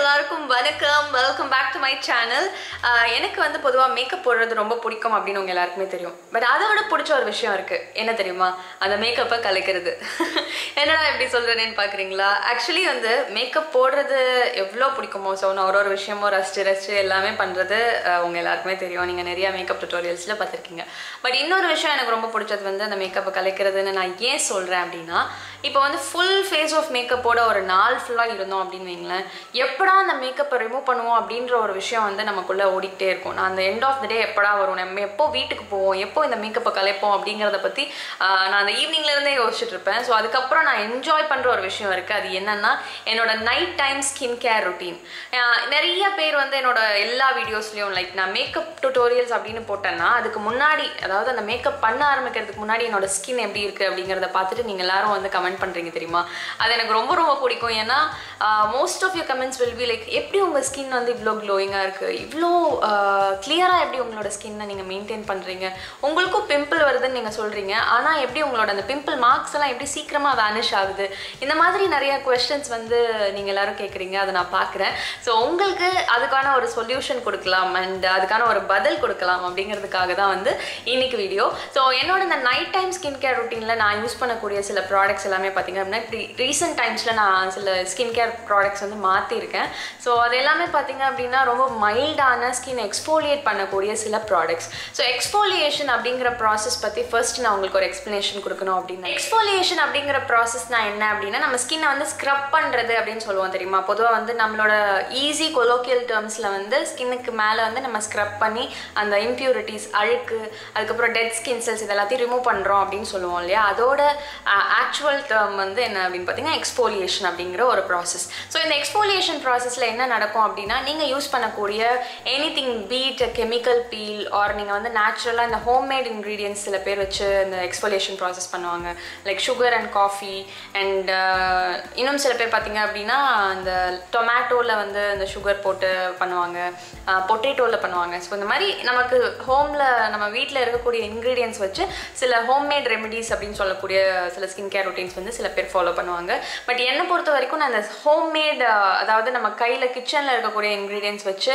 எல்லாருக்கும் வணக்கம் welcome back to my channel எனக்கு வந்து பொதுவாக மேக்கப் போடுறது ரொம்ப பிடிக்கும் அப்படின்னு உங்க எல்லாருக்குமே தெரியும் பட் அதை விட பிடிச்ச ஒரு விஷயம் இருக்கு என்ன தெரியுமா அந்த மேக்கப்பை கலைக்கிறது என்னடா எப்படி சொல்றேன்னு பார்க்குறீங்களா ஆக்சுவலி வந்து மேக்கப் போடுறது எவ்வளோ பிடிக்குமோ ஸோ நான் ஒரு ஒரு விஷயமும் ரசிச்சு ரசிச்சு எல்லாமே பண்ணுறது உங்க எல்லாருக்குமே தெரியும் நீங்கள் நிறைய மேக்கப் டுட்டோரியல்ஸில் பார்த்துருக்கீங்க பட் இன்னொரு விஷயம் எனக்கு ரொம்ப பிடிச்சது வந்து அந்த மேக்கப்பை கலைக்கிறதுன்னு நான் ஏன் சொல்கிறேன் அப்படின்னா இப்போ வந்து ஃபுல் ஃபேஸ் ஆஃப் மேக்கப்போட ஒரு நாள் ஃபுல்லாக இருந்தோம் அப்படின்னு வைங்களேன் எப்படா அந்த மேக்கப்பை ரிமூவ் பண்ணுவோம் அப்படின்ற ஒரு விஷயம் வந்து நமக்குள்ளே ஓடிக்கிட்டே இருக்கும் நான் அந்த எண்ட் ஆஃப் த டே எப்படா வரும் நம்ம எப்போ வீட்டுக்கு போவோம் எப்போ இந்த மேக்கப்பை கலைப்போம் அப்படிங்கிறத பற்றி நான் அந்த ஈவினிங்லேருந்தே யோசிச்சுட்டு இருப்பேன் ஸோ அதுக்கப்புறம் நான் என்ஜாய் பண்ணுற ஒரு விஷயம் இருக்குது அது என்னென்னா என்னோட night time skin care routine நிறைய பேர் வந்து என்னோட எல்லா வீடியோஸ்லையும் லைக் நான் மேக்கப் டுட்டோரியல்ஸ் அப்படின்னு போட்டேன்னா அதுக்கு முன்னாடி அதாவது அந்த மேக்கப் பண்ண ஆரம்பிக்கிறதுக்கு முன்னாடி என்னோட ஸ்கின் எப்படி இருக்குது அப்படிங்கிறத பார்த்துட்டு நீங்கள் எல்லாரும் வந்து கமெண்ட் பண்ணுறீங்க தெரியுமா அது எனக்கு ரொம்ப ரொம்ப பிடிக்கும் ஏன்னா most of your comments will be like எப்படி உங்கள் ஸ்கின் வந்து இவ்வளோ க்ளோயிங்காக இருக்குது இவ்வளோ கிளியராக எப்படி உங்களோட ஸ்கின்னை நீங்கள் மெயின்டைன் பண்ணுறீங்க உங்களுக்கும் பிம்பிள் வருதுன்னு நீங்கள் சொல்கிறீங்க ஆனால் எப்படி உங்களோட அந்த பிம்பிள் மார்க்ஸ் எல்லாம் எப்படி சீக்கிரமாக வேனிஷ் ஆகுது இந்த மாதிரி நிறைய கொஸ்டின்ஸ் வந்து நீங்கள் எல்லாரும் கேட்குறீங்க அதை நான் பார்க்குறேன் ஸோ உங்களுக்கு அதுக்கான ஒரு சொல்யூஷன் கொடுக்கலாம் அண்ட் அதுக்கான ஒரு பதில் கொடுக்கலாம் அப்படிங்கிறதுக்காக தான் வந்து இன்னைக்கு வீடியோ ஸோ என்னோட இந்த நைட் டைம் ஸ்கின் கேர் ருட்டீனில் நான் யூஸ் பண்ணக்கூடிய சில ப்ராடக்ட்ஸ் எல்லாமே பார்த்தீங்க அப்படின்னா இப்படி ரீசெண்ட் டைம்ஸில் நான் சில ஸ்கின் கேர் ப்ராடக்ட்ஸ் வந்து மாற்றிருக்கேன் ஸோ அது எல்லாமே பார்த்தீங்க அப்படின்னா ரொம்ப மைல்டான ஸ்கின் எக்ஸ்ஃபோலியேட் பண்ணக்கூடிய சில ப்ராடக்ட்ஸ் ஸோ எக்ஸ்ஃபோலியேஷன் அப்படிங்கிற ப்ராசஸ் பற்றி ஃபர்ஸ்ட் நான் உங்களுக்கு ஒரு எக்ஸ்ப்ளனேஷன் கொடுக்கணும் அப்படின்னா எக்ஸ்ஃபோலியேஷன் அப்படிங்கிற ப்ராசஸ்னா என்ன அப்படின்னா நம்ம ஸ்கின்னை வந்து ஸ்க்ரப் பண்ணுறது அப்படின்னு சொல்லுவோம் தெரியுமா பொதுவாக வந்து நம்மளோட ஈஸி கொலோக்கியல் டேர்ம்ஸில் வந்து ஸ்கின்னுக்கு மேலே வந்து நம்ம ஸ்க்ரப் பண்ணி அந்த இம்ப்யூரிட்டிஸ் அழுக்கு அதுக்கப்புறம் டெட் ஸ்கின் செல்ஸ் இது எல்லாத்தையும் ரிமூவ் பண்ணுறோம் அப்படின்னு சொல்லுவோம் இல்லையா அதோட ஆக்சுவல் டேர்ம் வந்து என்ன அப்படின்னு பார்த்தீங்கன்னா எக்ஸ்போலியேஷன் அப்படிங்கிற ஒரு ப்ராசஸ் ஸோ இந்த எக்ஸ்போலியேஷன் ப்ராசஸில் என்ன நடக்கும் அப்படின்னா நீங்கள் யூஸ் பண்ணக்கூடிய anything be it chemical peel or நீங்கள் வந்து நேச்சுரலாக இந்த ஹோம்மேட் இன்க்ரீடியன்ஸ் சில பேர் வச்சு இந்த எக்ஸ்போலியேஷன் ப்ராசஸ் பண்ணுவாங்க like sugar and coffee and இன்னும் சில பேர் பார்த்தீங்க அப்படின்னா இந்த டொமேட்டோவில் வந்து இந்த சுகர் போட்டு பண்ணுவாங்க பொட்டேட்டோவில் பண்ணுவாங்க ஸோ இந்த மாதிரி நமக்கு ஹோமில் நம்ம வீட்டில் இருக்கக்கூடிய இன்க்ரீடியன்ஸ் வச்சு சில ஹோம்மேட் ரெமெடிஸ் அப்படின்னு சொல்லக்கூடிய சில ஸ்கின் கேர் ரொட்டீன்ஸ் வந்து சில பேர் ஃபாலோ பண்ணுவாங்க பட் என்னை பொறுத்த வரைக்கும் நான் இந்த ஹோம்மேட் அதாவது நம்ம கையில் கிச்சனில் இருக்கக்கூடிய இன்க்ரீடியன்ஸ் வச்சு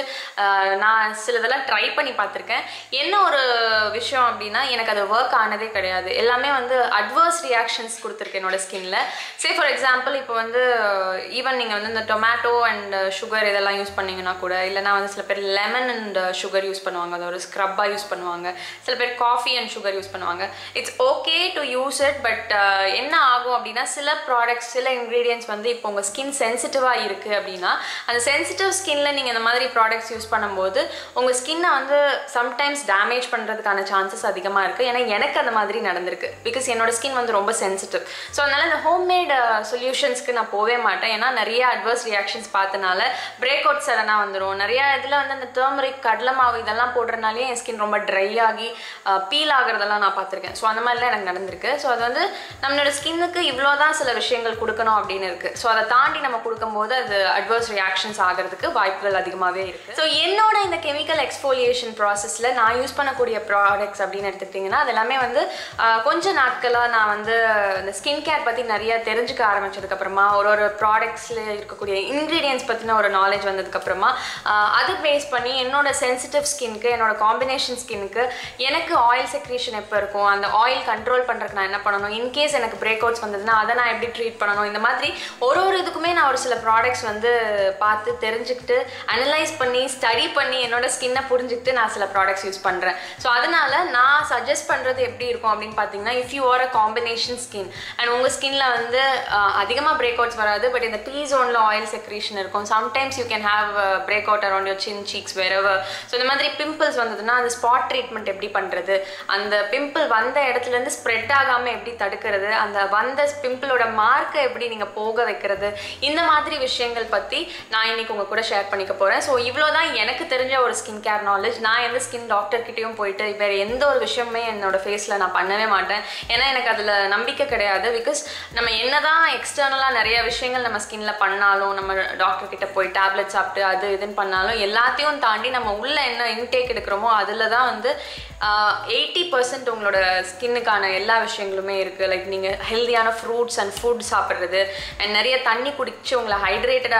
நான் சிலதெல்லாம் ட்ரை பண்ணி பார்த்துருக்கேன் என்ன ஒரு விஷயம் அப்படின்னா எனக்கு அது ஒர்க் ஆனதே கிடையாது எல்லாமே வந்து அட்வர்ஸ் ரியாக்ஷன்ஸ் கொடுத்துருக்கு என்னோட ஸ்கின்ல சே ஃபார் எக்ஸாம்பிள் இப்போ வந்து ஈவன் நீங்கள் வந்து இந்த டொமேட்டோ அண்ட் சுகர் இதெல்லாம் யூஸ் பண்ணீங்கன்னா கூட இல்லைனா வந்து சில பேர் லெமன் அண்ட் சுகர் யூஸ் பண்ணுவாங்க அது ஒரு ஸ்க்ரப்பாக யூஸ் பண்ணுவாங்க சில பேர் காஃபி அண்ட் சுகர் யூஸ் பண்ணுவாங்க it's okay to use it but என்ன ஆகும் அப்படின்னா சில ப்ராடக்ட்ஸ் சில இன்க்ரீடியன்ஸ் வந்து இப்போ உங்கள் ஸ்கின் சென்சிட்டிவாக இருக்குது அப்படின்னா அந்த சென்சிட்டிவ் ஸ்கின்ல நீங்கள் இந்த மாதிரி ப்ராடக்ட்ஸ் யூஸ் பண்ணும்போது உங்கள் ஸ்கின்னை வந்து சம்டைம்ஸ் டேமேஜ் பண்ணுறதுக்கான சான்சஸ் அதிகமாக இருக்குது ஏன்னா எனக்கு அந்த மாதிரி நடந்திருக்கு பிகாஸ் என்னோட ஸ்கின் வந்து ரொம்ப சென்சிட்டிவ் ஸோ அதனால் இந்த ஹோம்மேட் சொல்யூஷன்ஸ்க்கு நான் போவே மாட்டேன் ஏன்னா நிறைய அட்வர்ஸ் ரியாக்ஷன்ஸ் பார்த்தனால பிரேக் அவுட் சடனாக வந்துடும் நிறைய இதில் வந்து அந்த டர்மரிக் கடலை மாவு இதெல்லாம் போடுறதுனாலே என் ஸ்கின் ரொம்ப ட்ரை ஆகி பீல் ஆகிறதெல்லாம் நான் பார்த்துருக்கேன் ஸோ அந்த மாதிரிலாம் எனக்கு நடந்திருக்கு ஸோ அது வந்து நம்மளோட ஸ்கின்னுக்கு இவ்வளோ தான் சில விஷயங்கள் கொடுக்கணும் அப்படின்னு இருக்குது ஸோ அதை தாண்டி நம்ம கொடுக்கும்போது அது அட்வர்ஸ் ரியாக்ஷன்ஸ் ஆகிறதுக்கு வாய்ப்புகள் அதிகமாகவே இருக்குது ஸோ என்னோட இந்த கெமிக்கல் எக்ஸ்போலியேஷன் ப்ராசஸில் நான் யூஸ் பண்ணக்கூடிய ப்ராடக்ட்ஸ் அப்படின்னு எடுத்துக்கிட்டிங்கன்னா அது எல்லாமே வந்து கொஞ்ச நாட்களாக நான் வந்து இந்த ஸ்கின் கேர் பற்றி நிறைய தெரிஞ்சுக்க ஆரம்பிச்சதுக்கப்புறமா ஒரு ஒரு ப்ராடக்ட்ஸில் இருக்கக்கூடிய இன்க்ரீடியன்ஸ் பற்றின ஒரு நாலேஜ் வந்ததுக்கப்புறமா அதை பேஸ் பண்ணி என்னோட சென்சிட்டிவ் ஸ்கின்க்கு என்னோட காம்பினேஷன் ஸ்கின்னுக்கு எனக்கு ஆயில் செக்ரேஷன் எப்போ இருக்கும் அந்த ஆயில் கண்ட்ரோல் பண்ணுறதுக்கு நான் என்ன பண்ணணும் இன்கேஸ் எனக்கு பிரேக் அவுட்ஸ் வந்ததுன்னா அதை நான் எப்படி ட்ரீட் பண்ணணும் இந்த மாதிரி ஒரு ஒரு இதுக்குமே நான் ஒரு சில ப்ராடக்ட்ஸ் வந்து பார்த்து தெரிஞ்சுக்கிட்டு அனலைஸ் பண்ணி ஸ்டடி பண்ணி என்னோட ஸ்கின்னை புரிஞ்சுக்கிட்டு நான் சில ப்ராடக்ட்ஸ் யூஸ் பண்ணுறேன் ஸோ அதனால நான் சஜஸ்ட் பண்ணுறது எப்படி இருக்கும் அப்படின்னு பார்த்தீங்கன்னா if you are a combination skin and உங்கள் ஸ்கின்ல வந்து அதிகமாக பிரேக் அவுட்ஸ் வராது பட் இந்த டீ ஜோனில் ஆயில் செக்ரேஷன் இருக்கும் sometimes you can have breakout around your chin cheeks wherever so இந்த மாதிரி பிம்பிள்ஸ் வந்ததுன்னா அந்த ஸ்பாட் ட்ரீட்மெண்ட் எப்படி பண்ணுறது அந்த பிம்பிள் வந்த இடத்துலேருந்து ஸ்ப்ரெட் ஆகாமல் எப்படி தடுக்கிறது அந்த வந்த பிம்பிளோட மார்க்கை எப்படி நீங்கள் போக வைக்கிறது இந்த மாதிரி விஷயங்கள் பற்றி நான் இன்னைக்கு உங்கள் கூட ஷேர் பண்ணிக்க போகிறேன் ஸோ இவ்வளோ தான் எனக்கு தெரிஞ்ச ஒரு ஸ்கின் கேர் நாலேஜ் நான் எந்த ஸ்கின் டாக்டர்கிட்டையும் போயிட்டு வேறு எந்த ஒரு விஷயமே என்னோட ஃபேஸில் நான் பண்ணவே மாட்டேன் ஏன்னா எனக்கு அதில் நம்பிக்கை கிடையாது பிகாஸ் நம்ம என்னதான் எக்ஸ்டர்னலாக நிறைய விஷயங்கள் நம்ம ஸ்கின்ல பண்ணாலும் நம்ம டாக்டர் கிட்ட போய் டேப்லெட் சாப்பிட்டு அது இதுன்னு பண்ணாலும் எல்லாத்தையும் தாண்டி நம்ம உள்ள என்ன இன்டேக் எடுக்கிறோமோ அதில் தான் வந்து எயிட்டி பர்சன்ட் உங்களோட ஸ்கின்னுக்கான எல்லா விஷயங்களுமே இருக்குது லைக் நீங்கள் ஹெல்தியான ஃப்ரூட்ஸ் அண்ட் ஃபுட் சாப்பிட்றது அண்ட் நிறைய தண்ணி குடிச்சு உங்களை ஹைட்ரேட்டடாக வச்சுக்கிறது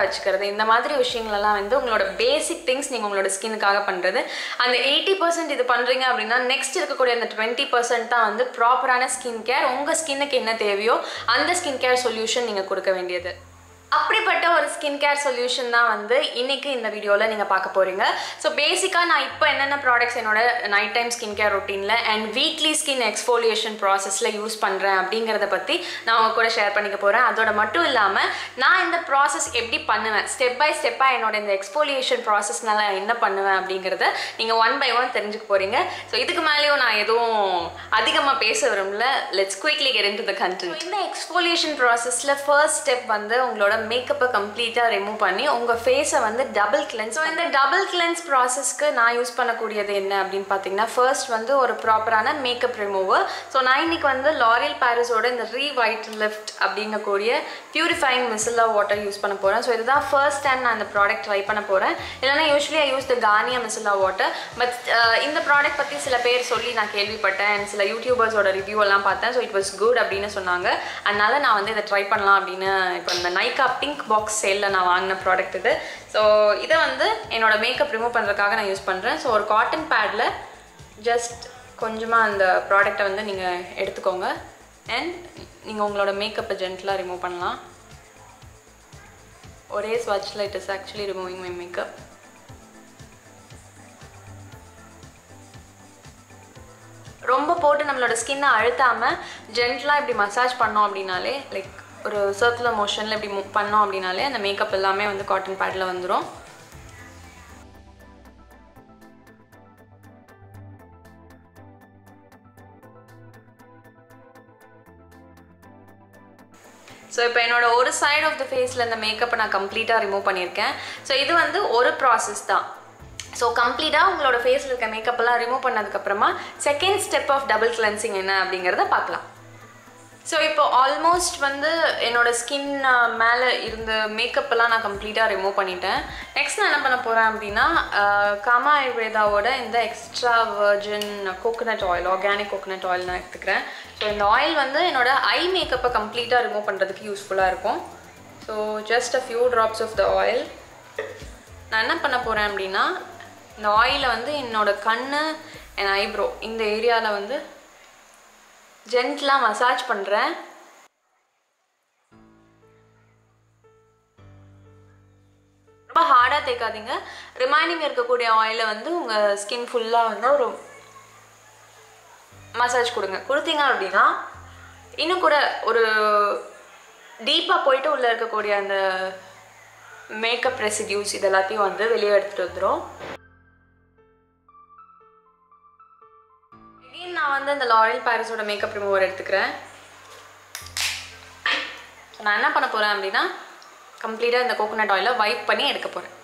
பண்ணுறது இந்த மாதிரி விஷயங்களெல்லாம் வந்து உங்களோட பேசிக் திங்ஸ் நீங்கள் உங்களோட ஸ்கின்னுக்காக பண்ணுறது அந்த எயிட்டி பர்சன்ட் இது பண்ணுறீங்க அப்படின்னா நெக்ஸ்ட் இருக்கக்கூடிய அந்த டுவெண்ட்டி பர்சன்ட் தான் வந்து ப்ராப்பரான ஸ்கின் கேர் உங்கள் ஸ்கின்னுக்கு என்ன தேவையோ அந்த ஸ்கின் கேர் சொல்யூஷன் நீங்கள் கொடுக்க வேண்டியது அப்படிப்பட்ட ஒரு ஸ்கின் கேர் சொல்யூஷன் தான் வந்து இன்னைக்கு இந்த வீடியோவில் நீங்கள் பார்க்க போகிறீங்க ஸோ பேசிக்காக நான் இப்போ என்னென்ன ப்ராடக்ட்ஸ் என்னோட நைட் டைம் ஸ்கின் கேர் ரொட்டீனில் அண்ட் வீக்லி ஸ்கின் எக்ஸ்ஃபோலியேஷன் ப்ராசஸில் யூஸ் பண்ணுறேன் அப்படிங்கிறத பற்றி நான் உங்க கூட ஷேர் பண்ணிக்க போகிறேன் அதோட மட்டும் இல்லாமல் நான் இந்த ப்ராசஸ் எப்படி பண்ணுவேன் ஸ்டெப் பை ஸ்டெப்பாக என்னோட இந்த எக்ஸ்ஃபோலியேஷன் ப்ராசஸ்னால என்ன பண்ணுவேன் அப்படிங்கிறத நீங்கள் ஒன் பை ஒன் தெரிஞ்சுக்க போகிறீங்க ஸோ இதுக்கு மேலேயும் நான் எதுவும் அதிகமாக பேச விரும்பல let's quickly get into the content இந்த எக்ஸ்ஃபோலியேஷன் ப்ராசஸில் ஃபர்ஸ்ட் ஸ்டெப் வந்து உங்களோட மேக்கப்பை கம்ப்ளீட்டாக ரிமூவ் பண்ணி உங்கள் ஃபேஸை வந்து டபுள் கிளென்ஸ் ஸோ இந்த டபுள் கிளென்ஸ் ப்ராசஸ்க்கு நான் யூஸ் பண்ணக்கூடியது என்ன அப்படின்னு பார்த்தீங்கன்னா ஃபர்ஸ்ட் வந்து ஒரு ப்ராப்பரான மேக்கப் ரிமூவர் ஸோ நான் இன்னைக்கு வந்து லாரியல் பாரிஸோட இந்த ரீவைட் லிஃப்ட் அப்படிங்கக்கூடிய பியூரிஃபைங் மிசிலா வாட்டர் யூஸ் பண்ண போகிறேன் ஸோ இதுதான் ஃபர்ஸ்ட் டைம் நான் இந்த ப்ராடக்ட் ட்ரை பண்ண போகிறேன் இல்லைனா usually I use the Garnier micellar water but இந்த ப்ராடக்ட் பற்றி சில பேர் சொல்லி நான் கேள்விப்பட்டேன் and சில யூடியூபர்ஸோட ரிவ்யூ எல்லாம் பார்த்தேன் ஸோ இட் வாஸ் குட் அப்படின்னு சொன்னாங்க அதனால நான் வந்து இதை ட்ரை பண்ணலாம் அப்படின்னு இப்போ இந்த நைக்கா பிங்க் பாக்ஸ் சேலில் நான் வாங்கின ப்ராடக்ட் இது ஸோ இதை வந்து என்னோட மேக்கப் ரிமூவ் பண்ணுறதுக்காக நான் யூஸ் பண்ணுறேன் ஸோ ஒரு காட்டன் பேடில் ஜஸ்ட் கொஞ்சமாக அந்த ப்ராடக்டை வந்து நீங்கள் எடுத்துக்கோங்க அண்ட் நீங்கள் உங்களோட மேக்கப்பை ஜென்டலாக ரிமூவ் பண்ணலாம் ஒரே ஸ்வாட்சில் it is actually removing my makeup ரொம்ப போட்டு நம்மளோட ஸ்கின்னை அழுத்தாமல் ஜென்டலாக இப்படி மசாஜ் பண்ணோம் அப்படின்னாலே லைக் ஒரு சர்க்குலர் மோஷனில் இப்படி மூவ் பண்ணோம் அப்படின்னாலே அந்த மேக்கப் எல்லாமே வந்து காட்டன் பேடில் வந்துடும் ஸோ இப்போ என்னோட ஒரு சைடு ஆஃப் த ஃபேஸில் இந்த மேக்கப்பை நான் கம்ப்ளீட்டாக ரிமூவ் பண்ணியிருக்கேன் ஸோ இது வந்து ஒரு ப்ராசஸ் தான் ஸோ கம்ப்ளீட்டாக உங்களோட ஃபேஸில் இருக்க மேக்கப்பெல்லாம் ரிமூவ் பண்ணதுக்கப்புறமா second step of double cleansing என்ன அப்படிங்கிறத பார்க்கலாம் ஸோ இப்போ ஆல்மோஸ்ட் வந்து என்னோட ஸ்கின் மேலே இருந்த மேக்கப்பெல்லாம் நான் கம்ப்ளீட்டாக ரிமூவ் பண்ணிட்டேன் நெக்ஸ்ட் நான் என்ன பண்ண போகிறேன் அப்படின்னா காமா ஆயுர்வேதாவோட இந்த extra virgin coconut oil organic coconut oil நான் எடுத்துக்கிறேன் ஸோ இந்த ஆயில் வந்து என்னோட ஐ மேக்கப்பை கம்ப்ளீட்டாக ரிமூவ் பண்ணுறதுக்கு யூஸ்ஃபுல்லாக இருக்கும் so just a few drops of the oil நான் என்ன பண்ண போகிறேன் அப்படின்னா இந்த ஆயிலை வந்து என்னோட கண் என் ஐப்ரோ இந்த ஏரியாவில் வந்து ஜென்டலாக மசாஜ் பண்ணுறேன் ரொம்ப ஹார்டாக தேய்க்காதீங்க ரிமைனிங் இருக்கக்கூடிய ஆயிலை வந்து உங்கள் ஸ்கின் ஃபுல்லாக வந்து ஒரு மசாஜ் கொடுங்க கொடுத்தீங்க அப்படின்னா இன்னும் கூட ஒரு டீப்பாக போயிட்டு உள்ளே இருக்கக்கூடிய அந்த மேக்கப் ரெசிடியூஸ் இது எல்லாத்தையும் வந்து வெளியே எடுத்துகிட்டு வந்துடும் அகெயின் நான் வந்து இந்த லாரியல் பாரிஸோட மேக்கப் ரிமூவர் எடுத்துக்கிறேன் நான் என்ன பண்ண போகிறேன் அப்படின்னா கம்ப்ளீட்டாக இந்த கோகோனட் ஆயிலை வைப் பண்ணி எடுக்க போகிறேன்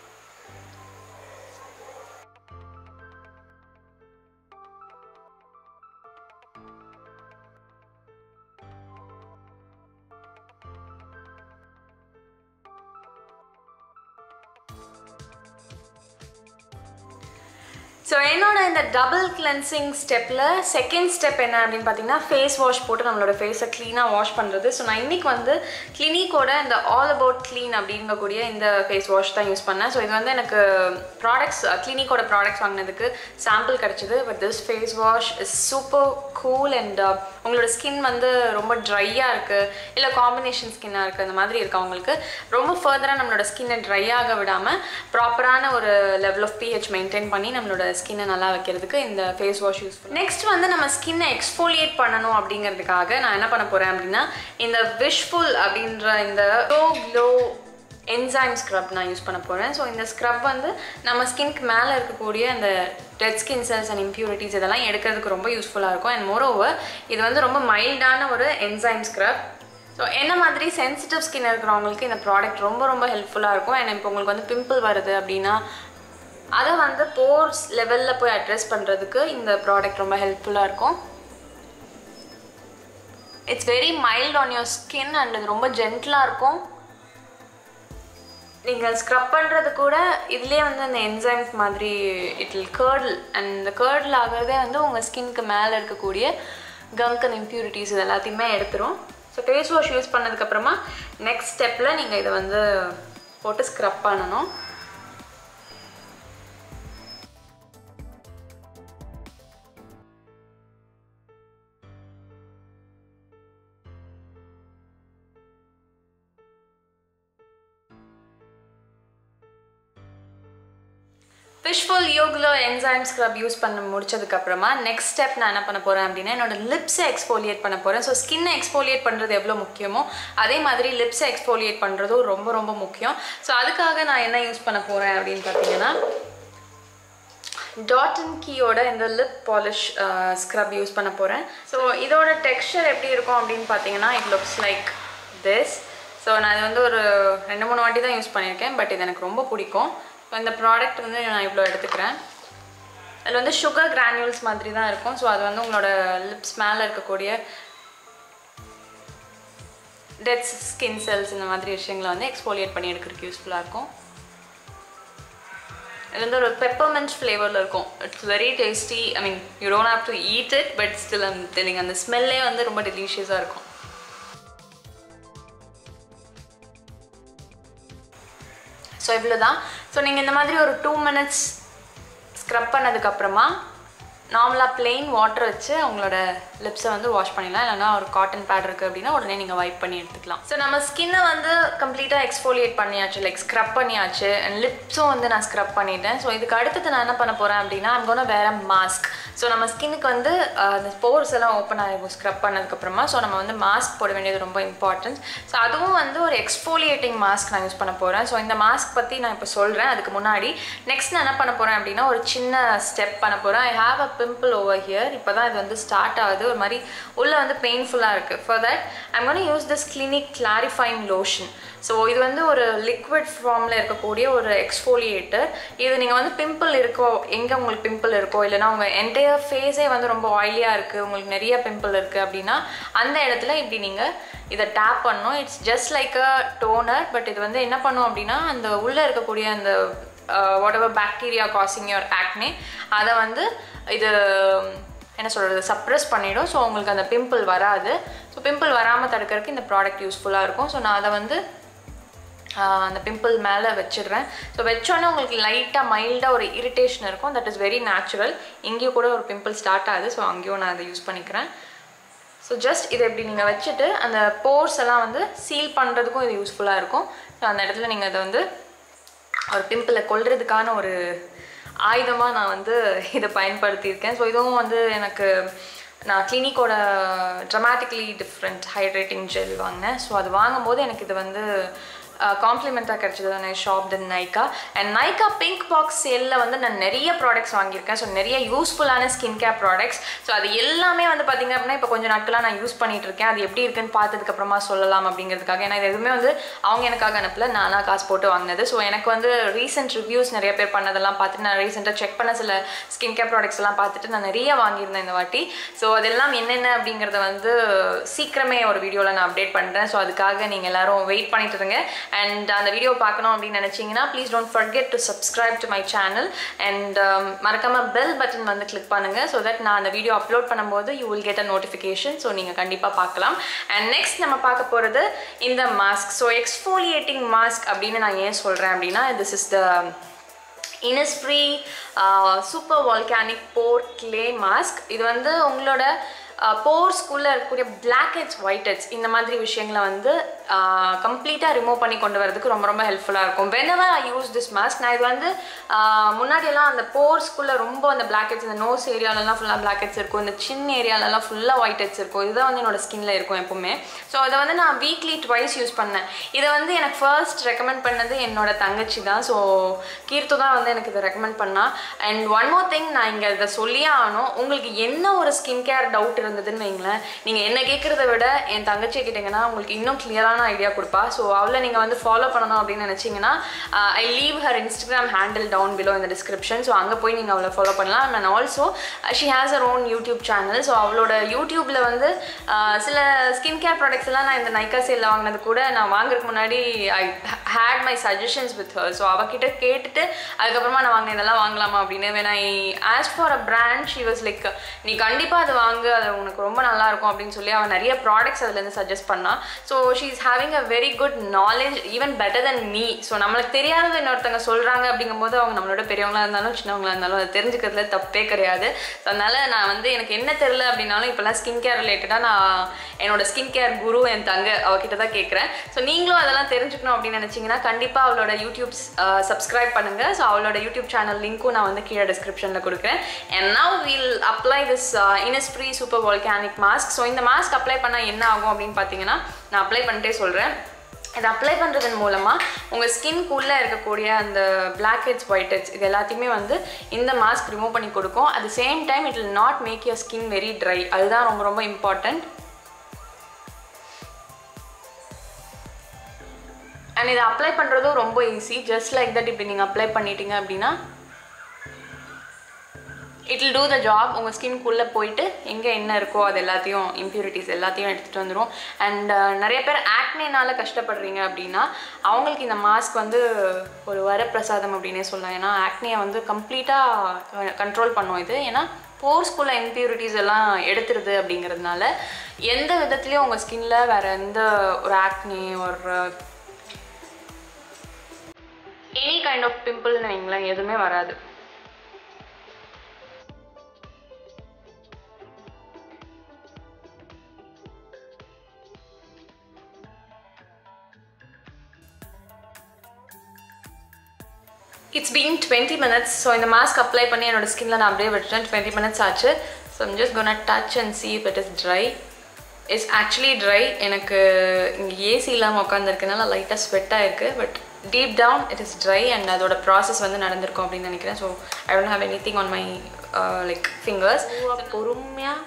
ஸோ என்னோட இந்த டபுள் கிளென்சிங் ஸ்டெப்பில் செகண்ட் ஸ்டெப் என்ன அப்படின்னு பார்த்தீங்கன்னா ஃபேஸ் வாஷ் போட்டு நம்மளோட ஃபேஸை க்ளீனாக வாஷ் பண்ணுறது ஸோ நான் இன்றைக்கி வந்து கிளினிக்கோட இந்த ஆல் அபவுட் க்ளீன் அப்படிங்கக்கூடிய இந்த ஃபேஸ் வாஷ் தான் யூஸ் பண்ணேன் ஸோ இது வந்து எனக்கு ப்ராடக்ட்ஸ் கிளினிக்கோட ப்ராடக்ட்ஸ் வாங்கினதுக்கு சாம்பிள் கிடச்சிது but this face wash is super cool and உங்களோட ஸ்கின் வந்து ரொம்ப ட்ரையாக இருக்குது இல்லை காம்பினேஷன் ஸ்கின்னாக இருக்குது அந்த மாதிரி இருக்குது அவங்களுக்கு ரொம்ப ஃபர்தராக நம்மளோட ஸ்கின்னை ட்ரை ஆக விடாமல் ப்ராப்பரான ஒரு லெவல் ஆஃப் பிஹெச் மெயின்டைன் பண்ணி நம்மளோட ஸ்கின்னை நல்லா வைக்கிறதுக்கு இந்த ஃபேஸ் வாஷ் யூஸ் பண்ணி நெக்ஸ்ட் வந்து நம்ம ஸ்கின்னை எக்ஸ்ஃபோலியேட் பண்ணணும் அப்படிங்கிறதுக்காக நான் என்ன பண்ண போகிறேன் அப்படின்னா இந்த விஷஃபுல் அப்படின்ற இந்த க்ளோ க்ளோ என்சைம் ஸ்க்ரப் நான் யூஸ் பண்ண போகிறேன் ஸோ இந்த ஸ்க்ரப் வந்து நம்ம ஸ்கின்க்கு மேலே இருக்கக்கூடிய அந்த dead skin cells and impurities இதெல்லாம் எடுக்கிறதுக்கு ரொம்ப யூஸ்ஃபுல்லாக இருக்கும் அண்ட் மோரோவர் இது வந்து ரொம்ப மைல்டான ஒரு என்சைம் ஸ்க்ரப் ஸோ என்ன மாதிரி சென்சிட்டிவ் ஸ்கின் இருக்கிறவங்களுக்கு இந்த ப்ராடக்ட் ரொம்ப ரொம்ப ஹெல்ப்ஃபுல்லாக இருக்கும் அண்ட் இப்போ உங்களுக்கு வந்து பிம்பிள் வருது அப்படின்னா அதை வந்து போர்ஸ் லெவலில் போய் அட்ரெஸ் பண்ணுறதுக்கு இந்த ப்ராடக்ட் ரொம்ப ஹெல்ப்ஃபுல்லாக இருக்கும் it's very mild on your skin and இது ரொம்ப ஜென்டலாக இருக்கும் நீங்கள் ஸ்க்ரப் பண்ணுறது கூட இதுலேயே வந்து அந்த என்சைம்ஸ் மாதிரி இட் வில் கேர்டில் அண்ட் இந்த கேர்டில் ஆகிறதே வந்து உங்கள் ஸ்கின்க்கு மேலே இருக்கக்கூடிய கங்க் அண்ட் இம்ப்யூரிட்டிஸ் இது எல்லாத்தையுமே எடுத்துரும் ஸோ ஃபேஸ் வாஷ் யூஸ் பண்ணதுக்கப்புறமா நெக்ஸ்ட் ஸ்டெப்பில் நீங்கள் இதை வந்து போட்டு ஸ்க்ரப் பண்ணணும் Wishful yo glow enzyme scrub use பண்ண முடிச்சதுக்கப்புறமா நெக்ஸ்ட் ஸ்டெப் நான் என்ன பண்ண போகிறேன் அப்படின்னா என்னோட லிப்ஸை எக்ஸ்போலியேட் பண்ண போகிறேன் ஸோ ஸ்கின்னை எக்ஸ்போலியேட் பண்ணுறது எவ்வளோ முக்கியமோ அதே மாதிரி லிப்ஸை எக்ஸ்போலியேட் பண்ணுறதும் ரொம்ப ரொம்ப முக்கியம் ஸோ அதுக்காக நான் என்ன யூஸ் பண்ண போகிறேன் அப்படின்னு பார்த்தீங்கன்னா டாட் அண்ட் கீயோட இந்த லிப் பாலிஷ் ஸ்க்ரப் யூஸ் பண்ண போகிறேன் ஸோ இதோட டெக்ஸ்சர் எப்படி இருக்கும் அப்படின்னு பார்த்தீங்கன்னா it looks like this so நான் இது வந்து ஒரு ரெண்டு மூணு வாட்டி தான் யூஸ் பண்ணியிருக்கேன் பட் இது எனக்கு ரொம்ப பிடிக்கும் ஸோ இந்த ப்ராடக்ட் வந்து நான் இவ்வளோ எடுத்துக்கிறேன் அதில் வந்து சுகர் கிரானியூல்ஸ் மாதிரி தான் இருக்கும் ஸோ அது வந்து உங்களோட லிப்ஸ் மேலே இருக்கக்கூடிய டெத் ஸ்கின் செல்ஸ் இந்த மாதிரி விஷயங்களை வந்து எக்ஸ்போலியேட் பண்ணி எடுக்கிறதுக்கு யூஸ்ஃபுல்லாக இருக்கும் இது வந்து ஒரு பெப்பர்மெண்ட் ஃப்ளேவரில் இருக்கும் it's very tasty I mean you don't have to eat it but still அந்த தெளிங்க அந்த ஸ்மெல்லே வந்து ரொம்ப டெலிஷியஸாக இருக்கும் ஸோ இவ்வளோ தான் ஸோ நீங்கள் இந்த மாதிரி ஒரு டூ மினிட்ஸ் ஸ்க்ரப் பண்ணதுக்கப்புறமா நார்மலாக பிளெயின் வாட்டர் வச்சு உங்களோட லிப்ஸை வந்து வாஷ் பண்ணிடலாம் இல்லைனா ஒரு காட்டன் பேட் இருக்குது அப்படின்னா உடனே நீங்கள் வைப் பண்ணி எடுத்துக்கலாம் ஸோ நம்ம ஸ்கின்னை வந்து கம்ப்ளீட்டாக எக்ஸ்ஃபோலியேட் பண்ணியாச்சு லைக் ஸ்க்ரப் பண்ணியாச்சு அண்ட் லிப்ஸும் வந்து நான் ஸ்க்ரப் பண்ணிட்டேன் ஸோ இதுக்கு அடுத்தது நான் என்ன பண்ண போகிறேன் அப்படின்னா I'm gonna வேற மாஸ்க் ஸோ நம்ம ஸ்கின்னுக்கு வந்து அஹ், அந்த போர்ஸ் எல்லாம் ஓப்பன் ஆகிருக்கும் ஸ்க்ரப் பண்ணதுக்கப்புறமா ஸோ நம்ம வந்து மாஸ்க் போட வேண்டியது ரொம்ப இம்பார்ட்டன்ட் ஸோ அதுவும் வந்து ஒரு எக்ஸ்ஃபோலியேட்டிங் மாஸ்க் நான் யூஸ் பண்ண போகிறேன் ஸோ இந்த மாஸ்க் பற்றி நான் இப்போ சொல்கிறேன் அதுக்கு முன்னாடி நெக்ஸ்ட் நான் என்ன பண்ண போகிறேன் அப்படின்னா ஒரு சின்ன ஸ்டெப் பண்ண போகிறேன் I have a pimple over here இப்போ தான் இது வந்து ஸ்டார்ட் ஆகுது ஒரு மாதிரி உள்ளே வந்து பெயின்ஃபுல்லாக இருக்குது for that I'm gonna use this Clinique clarifying lotion so இது வந்து ஒரு லிக்விட் ஃபார்மில் இருக்கக்கூடிய ஒரு எக்ஸ்ஃபோலியேட்டர் இது நீங்கள் வந்து பிம்பிள் இருக்கோ எங்கே உங்களுக்கு பிம்பிள் இருக்கோ இல்லைனா உங்கள் என்டையர் ஃபேஸே வந்து ரொம்ப ஆயிலியாக இருக்குது உங்களுக்கு நிறைய பிம்பிள் இருக்குது அப்படின்னா அந்த இடத்துல இப்படி நீங்கள் இதை டேப் பண்ணணும் it's just like a toner but இது வந்து என்ன பண்ணும் அப்படின்னா அந்த உள்ளே இருக்கக்கூடிய அந்த whatever bacteria causing your acne அதை வந்து இது என்ன சொல்கிறது சப்ரெஸ் பண்ணிடும் ஸோ உங்களுக்கு அந்த பிம்பிள் வராது ஸோ பிம்பிள் வராமல் தடுக்கிறதுக்கு இந்த ப்ராடக்ட் யூஸ்ஃபுல்லாக இருக்கும் ஸோ நான் அதை வந்து ஆஹ் அந்த பிம்பிள் மேலே வச்சிடுறேன் ஸோ வச்சோன்னே உங்களுக்கு லைட்டாக மைல்டாக ஒரு இரிட்டேஷன் இருக்கும் தட் இஸ் வெரி நேச்சுரல் இங்கேயும் கூட ஒரு பிம்பிள் ஸ்டார்ட் ஆகுது ஸோ அங்கேயும் நான் அதை யூஸ் பண்ணிக்கிறேன் ஸோ ஜஸ்ட் இதை இப்படி நீங்கள் வச்சுட்டு அந்த போர்ஸ் எல்லாம் வந்து சீல் பண்ணுறதுக்கும் இது யூஸ்ஃபுல்லாக இருக்கும் ஸோ அந்த இடத்துல நீங்கள் அதை வந்து ஒரு பிம்பிளை கொல்றதுக்கான ஒரு ஆயுதமாக நான் வந்து இதை பயன்படுத்தியிருக்கேன் ஸோ இதுவும் வந்து எனக்கு நான் கிளினிக்கோட ட்ரமாட்டிக்லி டிஃப்ரெண்ட் ஹைட்ரேட்டிங் ஜெல் வாங்கினேன் ஸோ அது வாங்கும்போது எனக்கு இது வந்து காம்ப்ளிமெண்ட்டாக கிடச்சிது நான் shop then Nykaa and Nykaa pink box சேலில் வந்து நான் நிறைய ப்ராடக்ட்ஸ் வாங்கியிருக்கேன் ஸோ நிறைய யூஸ்ஃபுல்லான ஸ்கின் கேர் ப்ராடக்ட்ஸ் ஸோ அது எல்லாமே வந்து பார்த்திங்க அப்படின்னா இப்போ கொஞ்சம் நாட்களாக நான் யூஸ் பண்ணிட்டு இருக்கேன் அது எப்படி இருக்குன்னு பார்த்ததுக்கப்புறமா சொல்லலாம் அப்படிங்கிறதுக்காக ஏன்னா இது எதுவுமே வந்து அவங்க எனக்காக அனுப்பல நானாக காசு போட்டு வாங்கினது ஸோ எனக்கு வந்து ரீசெண்ட் ரிவ்யூஸ் நிறைய பேர் பண்ணதெல்லாம் பார்த்துட்டு நான் ரீசெண்டாக செக் பண்ண சில ஸ்கின் கேர் ப்ராடக்ட்ஸ் எல்லாம் பார்த்துட்டு நான் நிறைய வாங்கியிருந்தேன் இந்த வாட்டி ஸோ அதெல்லாம் என்னென்ன அப்படிங்கிறத வந்து சீக்கிரமே ஒரு வீடியோவில் நான் அப்டேட் பண்ணுறேன் ஸோ அதுக்காக நீங்கள் எல்லாரும் வெயிட் பண்ணிட்டு இருங்க அண்ட் அந்த வீடியோ பார்க்கணும் அப்படின்னு நினச்சிங்கன்னா please don't forget to subscribe to my channel and மறக்காமல் பெல் பட்டன் வந்து கிளிக் பண்ணுங்கள் ஸோ தட் நான் அந்த வீடியோ அப்லோட் பண்ணும்போது you will get a notification so நீங்கள் கண்டிப்பாக பார்க்கலாம் அண்ட் நெக்ஸ்ட் நம்ம பார்க்க போகிறது இந்த மாஸ்க் ஸோ எக்ஸ்ஃபோலியேட்டிங் மாஸ்க் அப்படின்னு நான் ஏன் சொல்கிறேன் அப்படின்னா this is the Innisfree super volcanic pore clay mask இது வந்து உங்களோட போர்ஸ்குள்ளே இருக்கக்கூடிய பிளாக் ஹெட்ஸ் ஒயிட் ஹெட்ஸ் இந்த மாதிரி விஷயங்களை வந்து கம்ப்ளீட்டாக ரிமூவ் பண்ணி கொண்டு வரதுக்கு ரொம்ப ரொம்ப ஹெல்ப்ஃபுல்லாக இருக்கும் whenever I use this mask நான் இது வந்து ஆஹ், முன்னாடியெல்லாம் அந்த போர்ஸ்குள்ளே ரொம்ப அந்த பிளாக் ஹெட்ஸ் இந்த நோஸ் ஏரியாலலாம் ஃபுல்லாக பிளாக் ஹெட்ஸ் இருக்கும் இந்த சின்ன ஏரியாலலாம் ஃபுல்லாக ஒயிட் ஹெட்ஸ் இருக்கும் இதுதான் வந்து என்னோட ஸ்கின்ல இருக்கும் எப்பவுமே ஸோ அதை வந்து நான் வீக்லி ட்வைஸ் யூஸ் பண்ணேன் இதை வந்து எனக்கு ஃபர்ஸ்ட் ரெக்கமெண்ட் பண்ணது என்னோட தங்கச்சி தான் ஸோ கீர்த்து தான் வந்து எனக்கு இதை ரெக்கமெண்ட் பண்ணா அண்ட் ஒன் மோர் திங் நான் இங்கே இதை சொல்லியே ஆகணும் உங்களுக்கு என்ன ஒரு ஸ்கின் கேர் டவுட் இருந்ததுன்னு வைங்களேன் நீங்கள் என்ன கேட்குறத விட என் தங்கச்சி கேட்டிங்கன்னா உங்களுக்கு இன்னும் கிளியரான ஐடியா கொடுப்பா ஸோ அவளை நீங்கள் வந்து ஃபாலோ பண்ணணும் அப்படின்னு நினச்சிங்கன்னா I leave her Instagram handle down below இந்த டிஸ்கிரிப்ஷன் ஸோ அங்கே போய் நீங்கள் அவளை ஃபாலோ பண்ணலாம் and also she has her own YouTube channel so அவளோட யூடியூப்பில் வந்து uh, சில ஸ்கின் கேர் ப்ராடக்ட்ஸ் எல்லாம் நான் இந்த நைக்கா சேலில் வாங்கினது கூட நான் வாங்குறதுக்கு முன்னாடி I had my suggestions with her so அவகிட்ட கேட்டுட்டு அதுக்கப்புறமா நான் வாங்கினேன் இதெல்லாம் வாங்கலாமா அப்படின்னு when I asked for a brand she was like நீ கண்டிப்பாக அது வாங்கு அது உனக்கு ரொம்ப நல்லா இருக்கும் அப்படின்னு சொல்லி அவன் நிறைய ப்ராடக்ட்ஸ் அதுலேருந்து சஜஸ்ட் பண்ணா so she is having a very good knowledge even better than me so நம்மளுக்கு தெரியாதது இன்னொருத்தவங்க சொல்கிறாங்க அப்படிங்கும்போது அவங்க நம்மளோட பெரியவங்களா இருந்தாலும் சின்னவங்களா இருந்தாலும் அதை தெரிஞ்சுக்கிறதுல தப்பே கிடையாது ஸோ அதனால நான் வந்து எனக்கு என்ன தெரில அப்படின்னாலும் இப்போல்லாம் ஸ்கின் கேர் ரிலேட்டடாக நான் என்னோட ஸ்கின் கேர் குரு என் தங்க அவகிட்ட தான் கேட்குறேன் ஸோ நீங்களும் அதெல்லாம் தெரிஞ்சுக்கணும் அப்படின்னு நினச்சிங்கன்னா கண்டிப்பாக அவளோட யூடியூப் சப்ஸ்கிரைப் பண்ணுங்கள் ஸோ அவளோட யூடியூப் சேனல் லிங்க்கும் நான் வந்து கீழே டிஸ்கிரிப்ஷனில் கொடுக்குறேன் and now will apply this Innisfree super volcanic mask so இந்த மாஸ்க் அப்ளை பண்ணால் என்ன ஆகும் அப்படின்னு பார்த்தீங்கன்னா நான் அப்ளை பண்ணிட்டே சொல்கிறேன் இதை அப்ளை பண்ணுறதன் மூலமாக உங்கள் ஸ்கின்குள்ளே இருக்கக்கூடிய அந்த பிளாக் ஹெட்ஸ் ஒயிட் ஹெட்ஸ் இது எல்லாத்தையுமே வந்து இந்த மாஸ்க் ரிமூவ் பண்ணி கொடுக்கும் at the same time it will not make your skin very dry அதுதான் ரொம்ப ரொம்ப இம்பார்ட்டண்ட் அண்ட் இதை அப்ளை பண்ணுறதும் ரொம்ப ஈஸி ஜஸ்ட் லைக் தட் இப்படி நீங்கள் அப்ளை பண்ணிட்டீங்க அப்படின்னா it will do the job உங்கள் ஸ்கின்குள்ளே போயிட்டு எங்கே என்ன இருக்கோ அது எல்லாத்தையும் இம்ப்யூரிட்டிஸ் எல்லாத்தையும் எடுத்துகிட்டு வந்துடும் அண்ட் நிறைய பேர் ஆக்னேனால கஷ்டப்படுறீங்க அப்படின்னா அவங்களுக்கு இந்த மாஸ்க் வந்து ஒரு வரப்பிரசாதம் அப்படின்னே சொல்லலாம் ஏன்னா ஆக்னியை வந்து கம்ப்ளீட்டாக கண்ட்ரோல் பண்ணும் இது ஏன்னா போர்ஸ்குள்ள இம்ப்யூரிட்டிஸ் எல்லாம் எடுத்துருது அப்படிங்கிறதுனால எந்த விதத்துலேயும் உங்கள் ஸ்கின்ல வேறு எந்த ஒரு ஆக்னி ஒரு எனி கைண்ட் ஆஃப் பிம்பிள்னு வைங்களேன் எதுவுமே வராது it's been twenty minutes so இந்த மாஸ்க் அப்ளை பண்ணி என்னோட ஸ்கின்ல நான் அப்படியே விட்டுட்டேன் டுவெண்ட்டி மினிட்ஸ் ஆச்சு so I'm just gonna touch and see it is dry it's actually dry எனக்கு இங்கே ஏசி இல்லாமல் உட்காந்துருக்கனால லைட்டாக ஸ்வெட்டாக இருக்குது but deep down it is dry and அதோட ப்ராசஸ் வந்து நடந்திருக்கும் அப்படின்னு நினைக்கிறேன் so I don't have anything on my like fingers பொறுமையாக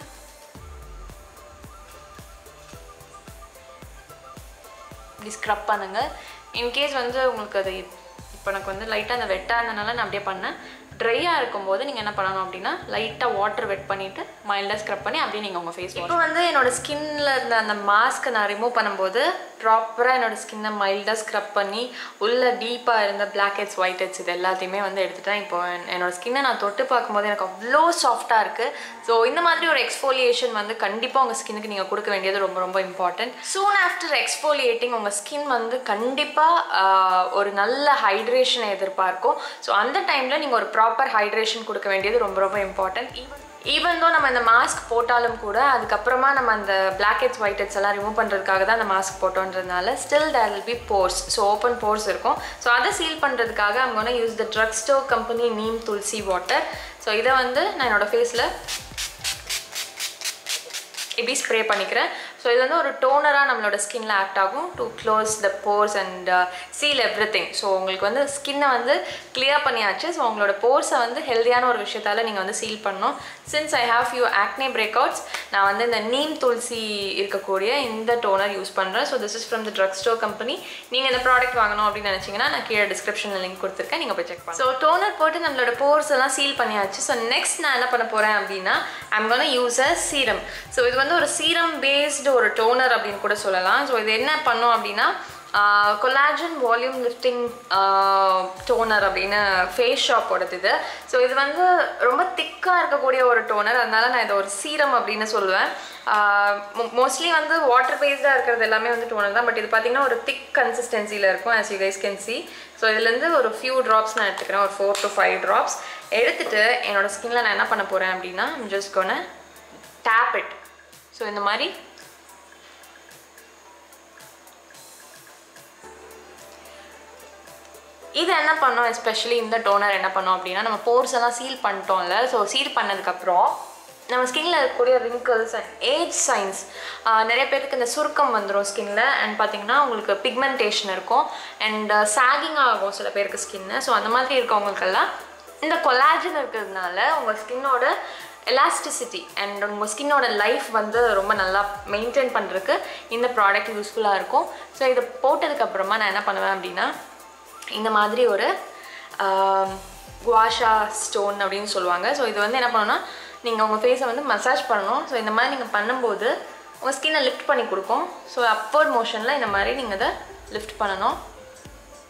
இப்படி ஸ்க்ரப் பண்ணுங்கள் இன்கேஸ் வந்து உங்களுக்கு அது இப்போ எனக்கு வந்து லைட்டாக அந்த வெட்டாக இருந்தனால நான் அப்படியே பண்ணேன் ட்ரையாக இருக்கும்போது நீங்கள் என்ன பண்ணணும் அப்படின்னா லைட்டாக வாட்டர் வெட் பண்ணிவிட்டு மைல்டாக ஸ்க்ரப் பண்ணி அப்படியே நீங்கள் உங்கள் ஃபேஸ் இப்போ வந்து என்னோட ஸ்கின்ல இருந்த அந்த மாஸ்க்கை நான் ரிமூவ் பண்ணும்போது ப்ராப்பராக என்னோட ஸ்கின்னை மைல்டாக ஸ்க்ரப் பண்ணி உள்ள டீப்பாக இருந்த பிளாக் ஹெட்ஸ் ஒயிட் ஹெட்ஸ் இது எல்லாத்தையுமே வந்து எடுத்துட்டேன் இப்போ என்- என்னோட ஸ்கின்னை நான் தொட்டு பார்க்கும்போது எனக்கு அவ்வளோ சாஃப்டாக இருக்குது ஸோ இந்த மாதிரி ஒரு எக்ஸ்ஃபோலியேஷன் வந்து கண்டிப்பாக உங்கள் ஸ்கின்னுக்கு நீங்கள் கொடுக்க வேண்டியது ரொம்ப ரொம்ப இம்பார்ட்டன்ட் சூன் ஆஃப்டர் எக்ஸ்ஃபோலியேட்டிங் உங்கள் ஸ்கின் வந்து கண்டிப்பாக ஒரு நல்ல ஹைட்ரேஷனை எதிர்பார்க்கும் ஸோ அந்த டைமில் நீங்கள் ஒரு ப்ராப்பர் ஹைட்ரேஷன் கொடுக்க வேண்டியது ரொம்ப ரொம்ப இம்பார்ட்டன்ட் ஈவன் தோ நம்ம இந்த மாஸ்க் போட்டாலும் கூட அதுக்கப்புறமா நம்ம அந்த பிளாக் ஹெட்ஸ் ஒயிட் ஹெட்ஸ் எல்லாம் ரிமூவ் பண்ணுறதுக்காக தான் அந்த மாஸ்க் போட்டோன்றதுனால still there will be pores so open pores இருக்கும் ஸோ அதை சீல் பண்ணுறதுக்காக I'm gonna use the drugstore company neem tulsi water so இதை வந்து நான் என்னோட ஃபேஸில் இப்படி ஸ்ப்ரே பண்ணிக்கிறேன் ஸோ இது வந்து ஒரு டோனராக நம்மளோட ஸ்கின்ல ஆக்ட் ஆகும் to close the pores and seal everything so உங்களுக்கு வந்து ஸ்கின்னை வந்து கிளியர் பண்ணியாச்சு ஸோ உங்களோட போர்ஸை வந்து ஹெல்தியான ஒரு விஷயத்தால் நீங்கள் வந்து சீல் பண்ணணும் since I have you acne breakouts நான் வந்து இந்த நீம் துளசி இருக்கக்கூடிய இந்த டோனர் யூஸ் பண்ணுறேன் so this is from the drugstore company நீங்கள் இந்த ப்ராடக்ட் வாங்கணும் அப்படின்னு நினச்சிங்கன்னா நான் கீழே டிஸ்கிரிப்ஷனில் லிங்க் கொடுத்துருக்கேன் நீங்கள் போய் செக் பண்ணுங்க ஸோ டோனர் போட்டு நம்மளோட போர்ஸ் எல்லாம் சீல் பண்ணியாச்சு ஸோ நெக்ஸ்ட் நான் என்ன பண்ண போகிறேன் அப்படின்னா I'm gonna use a serum so இது வந்து ஒரு சீரம் பேஸ்டு ஒரு டோனர் அப்படின்னு கூட சொல்லலாம் ஸோ இது என்ன பண்ணும் அப்படின்னா கொலாஜன் வால்யூம் லிஃப்டிங் டோனர் அப்படின்னு ஃபேஸ் ஷாப்போடது இது ஸோ இது வந்து ரொம்ப திக்காக இருக்கக்கூடிய ஒரு டோனர் அதனால நான் இதை ஒரு சீரம் அப்படின்னு சொல்லுவேன் மோஸ்ட்லி வந்து வாட்டர் பேஸ்டாக இருக்கிறது எல்லாமே வந்து டோனர் தான் பட் இது பார்த்தீங்கன்னா ஒரு திக் கன்சிஸ்டன்சியில் இருக்கும் as you guys can see so இதுலேருந்து ஒரு ஃபியூ ட்ராப்ஸ் நான் எடுத்துக்கிறேன் ஒரு ஃபோர் டு ஃபைவ் ட்ராப்ஸ் எடுத்துட்டு என்னோட ஸ்கின்ல நான் என்ன பண்ண போகிறேன் அப்படின்னா just gonna dab it so இந்த மாதிரி இது என்ன பண்ணோம் எஸ்பெஷலி இந்த டோனர் என்ன பண்ணோம் அப்படின்னா நம்ம போர்ஸ் எல்லாம் சீல் பண்ணிட்டோம்ல ஸோ சீல் பண்ணதுக்கப்புறம் நம்ம ஸ்கின்ல இருக்கக்கூடிய ரிங்கிள்ஸ் அண்ட் ஏஜ் சைன்ஸ் நிறைய பேருக்கு இந்த சுருக்கம் வந்துடும் ஸ்கின்ல அண்ட் பார்த்தீங்கன்னா உங்களுக்கு பிக்மெண்டேஷன் இருக்கும் அண்ட் சாகிங் ஆகும் சில பேருக்கு ஸ்கின்னு ஸோ அந்த மாதிரி இருக்கவங்களுக்கெல்லாம் இந்த கொலாஜன் இருக்கிறதுனால உங்கள் ஸ்கின்னோட எலாஸ்டிசிட்டி அண்ட் உங்கள் ஸ்கின்னோட லைஃப் வந்து ரொம்ப நல்லா மெயின்டைன் பண்ணுறதுக்கு இந்த ப்ராடக்ட் யூஸ்ஃபுல்லாக இருக்கும் ஸோ இதை போட்டதுக்கப்புறமா நான் என்ன பண்ணுவேன் அப்படின்னா இந்த மாதிரி ஒரு குவாஷா ஸ்டோன் அப்படின்னு சொல்லுவாங்க ஸோ இது வந்து என்ன பண்ணணும்னா நீங்கள் உங்கள் ஃபேஸை வந்து மசாஜ் பண்ணணும் ஸோ இந்த மாதிரி நீங்கள் பண்ணும்போது உங்கள் ஸ்கின்னை லிஃப்ட் பண்ணி கொடுக்கும் ஸோ அப்வர்ட் மோஷனில் இந்த மாதிரி நீங்கள் அதை லிஃப்ட் பண்ணணும்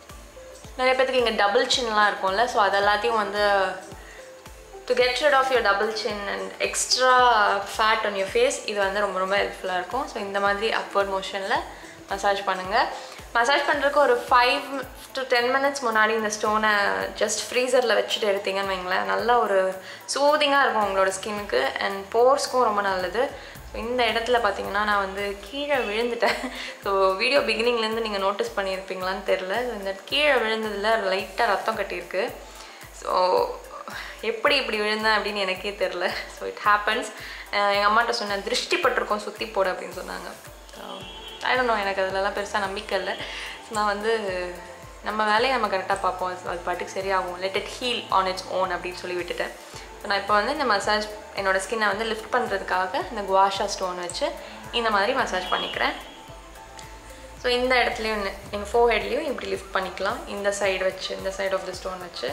நிறைய பேத்துக்கு இங்கே டபுள் சின்லாம் இருக்கும்ல ஸோ அது எல்லாத்தையும் வந்து to get rid of your double chin and extra fat on your face இது வந்து ரொம்ப ரொம்ப ஹெல்ப்ஃபுல்லாக இருக்கும் ஸோ இந்த மாதிரி அப்வர்ட் மோஷனில் மசாஜ் பண்ணுங்கள் மசாஜ் பண்ணுறதுக்கு ஒரு ஃபைவ் டு டென் மினிட்ஸ் முன்னாடி இந்த ஸ்டோனை ஜஸ்ட் ஃப்ரீசரில் வச்சுட்டு எடுத்தீங்கன்னு வைங்களேன் நல்லா ஒரு சூதிங்காக இருக்கும் உங்களோட ஸ்கின்னுக்கு அண்ட் போர்ஸ்க்கும் ரொம்ப நல்லது ஸோ இந்த இடத்துல பார்த்தீங்கன்னா நான் வந்து கீழே விழுந்துட்டேன் ஸோ வீடியோ பிகினிங்லேருந்து நீங்கள் நோட்டீஸ் பண்ணியிருப்பீங்களான்னு தெரில ஸோ இந்த கீழே விழுந்ததில் லைட்டாக ரத்தம் கட்டியிருக்கு ஸோ எப்படி இப்படி விழுந்தேன் அப்படின்னு எனக்கே தெரில ஸோ இட் ஹேப்பன்ஸ் எங்கள் அம்மாட்ட சொன்னேன் திருஷ்டி பட்டிருக்கோம் சுற்றி போடு அப்படின்னு சொன்னாங்க ஆயிடணும் எனக்கு அதிலலாம் பெருசாக நம்பிக்கை இல்லை ஸோ நான் வந்து நம்ம வேலையை நம்ம கரெக்டாக பார்ப்போம் அது- அது பாட்டுக்கு சரியாகும் let it heal on its own அப்படின்னு சொல்லி விட்டுட்டேன் ஸோ நான் இப்போ வந்து இந்த மசாஜ் என்னோட ஸ்கின்னை வந்து லிஃப்ட் பண்ணுறதுக்காக இந்த குவாஷா ஸ்டோன் வச்சு இந்த மாதிரி மசாஜ் பண்ணிக்கிறேன் ஸோ இந்த இடத்துலையும் நீங்கள் ஃபோர் ஹெட்லேயும் இப்படி லிஃப்ட் பண்ணிக்கலாம் இந்த சைடு வச்சு இந்த சைடு ஆஃப் த ஸ்டோன் வச்சு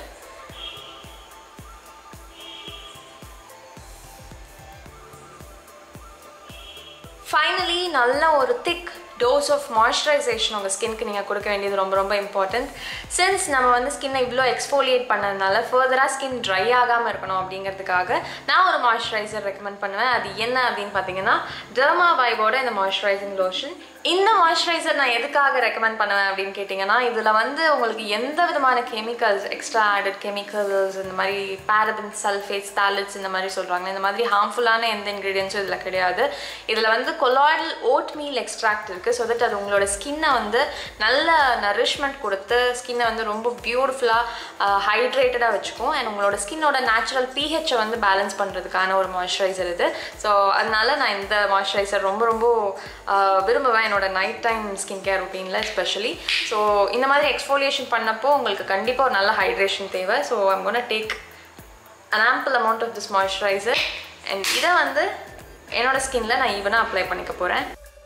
ஃபைனலி நல்ல ஒரு திக் டோஸ் ஆஃப் மாய்ஸ்சரைசேஷன் உங்கள் ஸ்கின்க்கு நீங்கள் கொடுக்க வேண்டியது ரொம்ப ரொம்ப இம்பார்ட்டன்ட் சின்ஸ் நம்ம வந்து ஸ்கின்னை இவ்வளோ எக்ஸ்ஃபோலியேட் பண்ணதுனால ஃபர்தராக ஸ்கின் ட்ரை ஆகாமல் இருக்கணும் அப்படிங்கிறதுக்காக நான் ஒரு மாய்ஸ்சரைசர் ரெக்கமெண்ட் பண்ணுவேன் அது என்ன அப்படின்னு பார்த்தீங்கன்னா டெர்மா வைபோட இந்த மாய்ஸ்சரைசிங் லோஷன் இந்த மாய்ஸ்சரைசர் நான் எதுக்காக ரெக்கமெண்ட் பண்ணுவேன் அப்படின்னு கேட்டிங்கன்னா இதில் வந்து உங்களுக்கு எந்த விதமான கெமிக்கல்ஸ் எக்ஸ்ட்ரா ஆடட் கெமிக்கல்ஸ் இந்த மாதிரி பேரபின் சல்ஃபேட்ஸ் தாலிட்ஸ் இந்த மாதிரி சொல்கிறாங்க இந்த மாதிரி ஹார்ம்ஃபுல்லான எந்த இன்க்ரீடியன்ஸும் இதில் கிடையாது இதில் வந்து கொலாய்டல் ஓட் மீல் எக்ஸ்ட்ராக்ட் இருக்குது ஸோ தட் அது உங்களோட ஸ்கின்னை வந்து நல்ல நரிஷ்மெண்ட் கொடுத்து ஸ்கின்னை வந்து ரொம்ப பியூட்டிஃபுல்லாக ஹைட்ரேட்டடாக வச்சுக்கும் அண்ட் உங்களோட ஸ்கின்னோட நேச்சுரல் பிஹெச்சை வந்து பேலன்ஸ் பண்ணுறதுக்கான ஒரு மாய்ஸ்சரைசர் இது ஸோ அதனால நான் இந்த மாய்ஸ்சரைசர் ரொம்ப ரொம்ப ஆஹ், விரும்புவேன் என்னோட நைட் டைம் ஸ்கின் கேர் ருட்டீனில் எஸ்பெஷலி ஸோ இந்த மாதிரி எக்ஸ்ஃபோலியேஷன் பண்ணப்போ உங்களுக்கு கண்டிப்பாக ஒரு நல்ல ஹைட்ரேஷன் தேவை so I'm gonna take an ample amount of this moisturizer and இதை வந்து என்னோட ஸ்கின்ல நான் ஈவனாக அப்ளை பண்ணிக்க போகிறேன்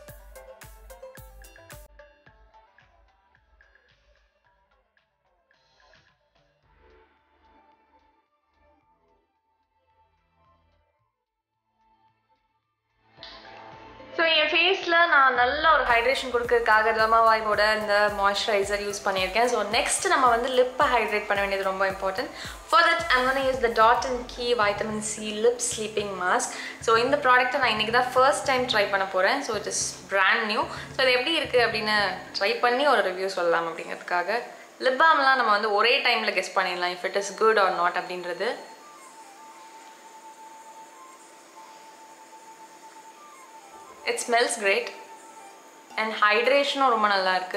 ஸோ என் ஃபேஸில் நான் நல்ல ஒரு ஹைட்ரேஷன் கொடுக்கறதுக்காக டெர்மாவாய்வோட இந்த மாய்ஸ்சரைசர் யூஸ் பண்ணியிருக்கேன் ஸோ நெக்ஸ்ட் நம்ம வந்து லிப்பை ஹைட்ரேட் பண்ண வேண்டியது ரொம்ப important for that I'm gonna use the Dot and Key vitamin C lip sleeping mask so இந்த ப்ராடக்ட்டை நான் இன்றைக்கி தான் ஃபர்ஸ்ட் டைம் ட்ரை பண்ண போகிறேன் so it is brand new so இது எப்படி இருக்குது அப்படின்னு ட்ரை பண்ணி ஒரு ரிவ்யூ சொல்லலாம் அப்படிங்கிறதுக்காக லிப் பாம்லாம் நம்ம வந்து ஒரே டைமில் கெஸ் பண்ணிடலாம் if it is good or not அப்படின்றது இட் ஸ்மெல்ஸ் கிரேட் அண்ட் ஹைட்ரேஷனும் ரொம்ப நல்லா இருக்கு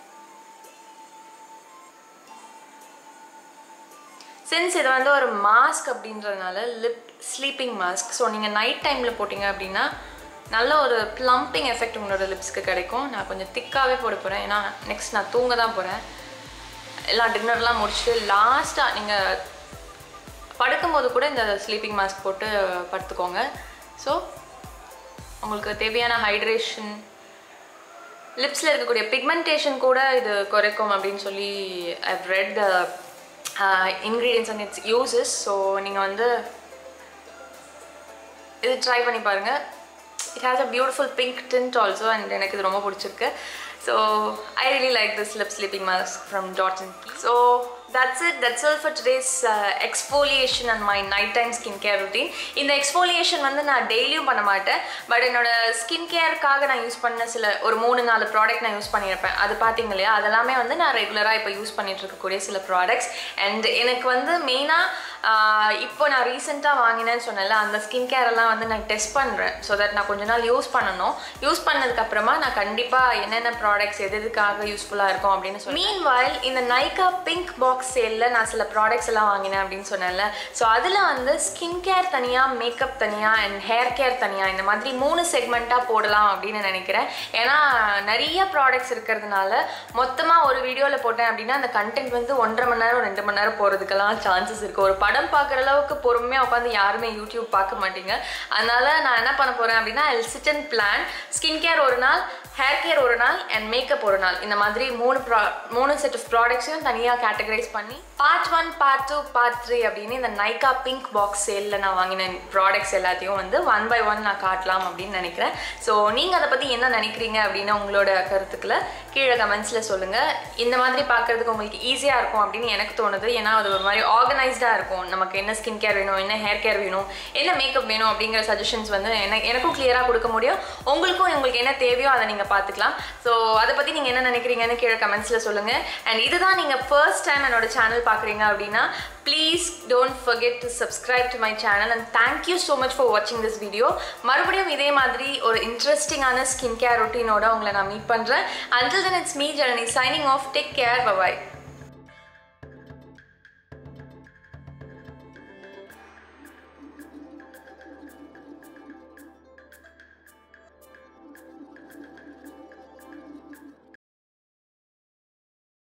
சின்ஸ் இது வந்து ஒரு மாஸ்க் அப்படின்றதுனால லிப் ஸ்லீப்பிங் மாஸ்க் ஸோ நீங்கள் நைட் டைமில் போட்டிங்க அப்படின்னா நல்ல ஒரு ப்ளம்பிங் எஃபெக்ட் உங்களோட லிப்ஸ்க்கு கிடைக்கும் நான் கொஞ்சம் திக்காகவே போட போகிறேன் ஏன்னா நெக்ஸ்ட் நான் தூங்க தான் போகிறேன் எல்லாம் டின்னர்லாம் முடிச்சுட்டு லாஸ்ட்டாக நீங்கள் படுக்கும்போது கூட இந்த ஸ்லீப்பிங் மாஸ்க் போட்டு படுத்துக்கோங்க ஸோ உங்களுக்கு தேவையான ஹைட்ரேஷன் லிப்ஸில் இருக்கக்கூடிய பிக்மெண்டேஷன் கூட இது குறைக்கும் அப்படின்னு சொல்லி I've read the ingredients and its uses so நீங்கள் வந்து இது ட்ரை பண்ணி பாருங்கள் it has a beautiful pink tint also and எனக்கு இது ரொம்ப பிடிச்சிருக்கு so I really like this lip sleeping mask from Dot and Key so that's it that's all for today's exfoliation and my night time skin care routine இந்த exfoliation வந்து நான் டெய்லியும் பண்ண மாட்டேன் பட் என்னோட ஸ்கின் கேருக்காக நான் யூஸ் பண்ண சில ஒரு மூணு நாலு ப்ராடக்ட் நான் யூஸ் பண்ணியிருப்பேன் அது பார்த்தீங்க இல்லையா அதெல்லாமே வந்து நான் ரெகுலராக இப்போ யூஸ் பண்ணிட்டு இருக்கக்கூடிய சில ப்ராடக்ட்ஸ் அண்ட் எனக்கு வந்து மெயினாக இப்போ நான் ரீசெண்டாக வாங்கினேன்னு சொன்னேன்ல அந்த ஸ்கின் கேர் எல்லாம் வந்து நான் டெஸ்ட் பண்ணுறேன் ஸோ தட் நான் கொஞ்ச நாள் யூஸ் பண்ணணும் யூஸ் பண்ணதுக்கப்புறமா நான் கண்டிப்பாக என்னென்ன ப்ராடக்ட்ஸ் எது எதுக்காக யூஸ்ஃபுல்லாக இருக்கும் அப்படின்னு சொல்லி மீன் வாயில் இந்த நைக்கா பிங்க் பாக்ஸ் சேலில் நான் சில ப்ராடக்ட்ஸ் எல்லாம் வாங்கினேன் அப்படின்னு சொன்னேன்ல ஸோ அதில் வந்து ஸ்கின் கேர் தனியாக மேக்கப் தனியாக அண்ட் ஹேர் கேர் தனியாக இந்த மாதிரி மூணு செக்மெண்ட்டாக போடலாம் அப்படின்னு நினைக்கிறேன் ஏன்னா நிறைய ப்ராடக்ட்ஸ் இருக்கிறதுனால மொத்தமாக ஒரு வீடியோவில் போட்டேன் அப்படின்னா அந்த கண்டென்ட் வந்து ஒன்றரை மணி நேரம் ரெண்டு மணி நேரம் போகிறதுக்கெல்லாம் சான்சஸ் இருக்குது ஒரு படம் பார்க்குற அளவுக்கு பொறுமையாக உட்காந்து யாருமே யூடியூப் பார்க்க மாட்டீங்க அதனால நான் என்ன பண்ண போகிறேன் அப்படின்னா I'll sit and plan skin care ஒரு நாள் ஹேர் கேர் ஒரு நாள் அண்ட் மேக்கப் ஒரு நாள் இந்த மாதிரி மூணு ப்ரா மூணு செட் ஆஃப் ப்ராடக்ட்ஸையும் தனியாக கேட்டகரைஸ் பேஸ் பண்ணி part one part two part three அப்படின்னு இந்த நைக்கா பிங்க் பாக்ஸ் சேலில் நான் வாங்கின ப்ராடக்ட்ஸ் எல்லாத்தையும் வந்து ஒன் பை ஒன் நான் காட்டலாம் அப்படின்னு நினைக்கிறேன் ஸோ நீங்கள் அதை பற்றி என்ன நினைக்கிறீங்க அப்படின்னு உங்களோட கருத்துக்களை கீழே கமெண்ட்ஸில் சொல்லுங்கள் இந்த மாதிரி பார்க்குறதுக்கு உங்களுக்கு ஈஸியாக இருக்கும் அப்படின்னு எனக்கு தோணுது ஏன்னா அது ஒரு மாதிரி ஆர்கனைஸ்டாக இருக்கும் நமக்கு என்ன ஸ்கின் கேர் வேணும் என்ன ஹேர் கேர் வேணும் என்ன மேக்கப் வேணும் அப்படிங்கிற சஜஷன்ஸ் வந்து எனக்கு எனக்கும் கிளியராக கொடுக்க முடியும் உங்களுக்கும் உங்களுக்கு என்ன தேவையோ அதை நீங்கள் பார்த்துக்கலாம் ஸோ அதை பற்றி நீங்கள் என்ன நினைக்கிறீங்கன்னு கீழே கமெண்ட்ஸில் சொல்லுங்கள் அண்ட் இதுதான் நீங்கள் ஃபர்ஸ்ட் டைம் என்னோட சேனல் பார்க்குறீங்க அப்படின்னா please don't forget to subscribe to my channel and thank you so much for வாட்சிங் திஸ் வீடியோ மறுபடியும் இதே மாதிரி ஒரு இன்ட்ரெஸ்டிங்கான ஸ்கின் கேர் ரொட்டீனோட உங்களை நான் மீட் பண்ணுறேன் until then it's me Journey signing off take care bye bye